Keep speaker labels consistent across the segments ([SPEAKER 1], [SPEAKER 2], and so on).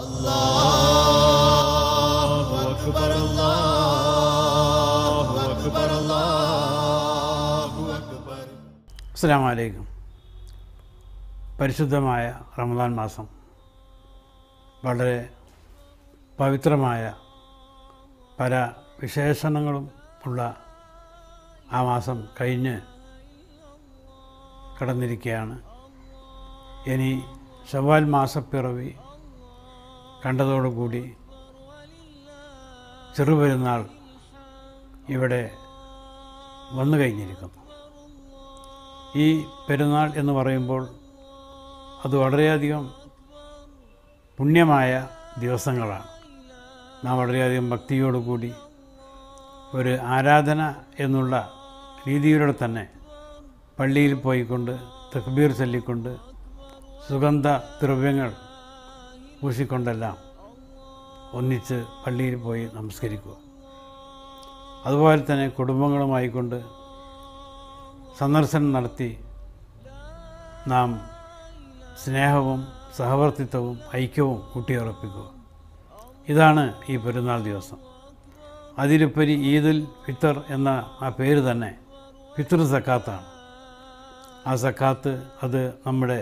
[SPEAKER 1] അസ്സാം വലൈക്കും പരിശുദ്ധമായ റമദാൻ മാസം വളരെ പവിത്രമായ പല വിശേഷണങ്ങളും ഉള്ള ആ മാസം കഴിഞ്ഞ് കടന്നിരിക്കുകയാണ് ഇനി ഷവാൽ മാസപ്പിറവി കണ്ടതോടുകൂടി ചെറുപെരുന്നാൾ ഇവിടെ വന്നു കഴിഞ്ഞിരിക്കുന്നു ഈ പെരുന്നാൾ എന്ന് പറയുമ്പോൾ അത് വളരെയധികം പുണ്യമായ ദിവസങ്ങളാണ് നാം വളരെയധികം ഭക്തിയോടുകൂടി ഒരു ആരാധന എന്നുള്ള രീതിയിലൂടെ തന്നെ പള്ളിയിൽ പോയിക്കൊണ്ട് തക്ബീർ ചൊല്ലിക്കൊണ്ട് സുഗന്ധ ദ്രവ്യങ്ങൾ പൂശിക്കൊണ്ടെല്ലാം ഒന്നിച്ച് പള്ളിയിൽ പോയി നമസ്കരിക്കുക അതുപോലെ തന്നെ കുടുംബങ്ങളുമായിക്കൊണ്ട് സന്ദർശനം നടത്തി നാം സ്നേഹവും സഹവർത്തിത്വവും ഐക്യവും ഊട്ടിയുറപ്പിക്കുക ഇതാണ് ഈ പെരുന്നാൾ ദിവസം അതിലുപരി ഈദുൽ ഫിത്തർ എന്ന ആ പേര് തന്നെ ഫിത്തർ സക്കാത്താണ് ആ സക്കാത്ത് അത് നമ്മുടെ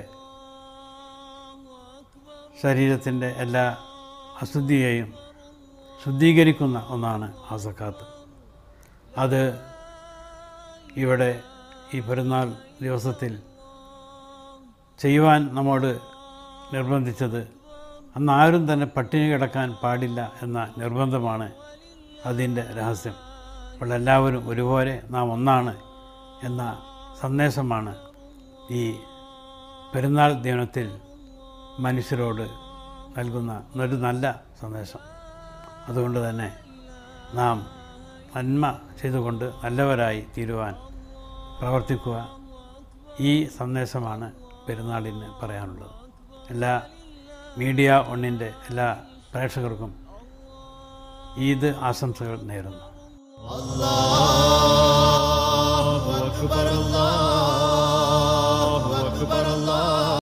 [SPEAKER 1] ശരീരത്തിൻ്റെ എല്ലാ അശുദ്ധിയെയും ശുദ്ധീകരിക്കുന്ന ഒന്നാണ് ആ സക്കാത്ത് അത് ഇവിടെ ഈ പെരുന്നാൾ ദിവസത്തിൽ ചെയ്യുവാൻ നമ്മോട് നിർബന്ധിച്ചത് അന്ന് ആരും തന്നെ പട്ടിണി കിടക്കാൻ പാടില്ല എന്ന നിർബന്ധമാണ് അതിൻ്റെ രഹസ്യം അപ്പോൾ എല്ലാവരും ഒരുപോലെ നാം ഒന്നാണ് എന്ന സന്ദേശമാണ് ഈ പെരുന്നാൾ ദിനത്തിൽ മനുഷ്യരോട് നൽകുന്ന ഒരു നല്ല സന്ദേശം അതുകൊണ്ട് തന്നെ നാം നന്മ ചെയ്തുകൊണ്ട് നല്ലവരായി തീരുവാൻ പ്രവർത്തിക്കുക ഈ സന്ദേശമാണ് പെരുന്നാളിന് പറയാനുള്ളത് എല്ലാ മീഡിയ ഒന്നിൻ്റെ എല്ലാ പ്രേക്ഷകർക്കും ഈദ് ആശംസകൾ നേരുന്നു
[SPEAKER 2] الله أكبر الله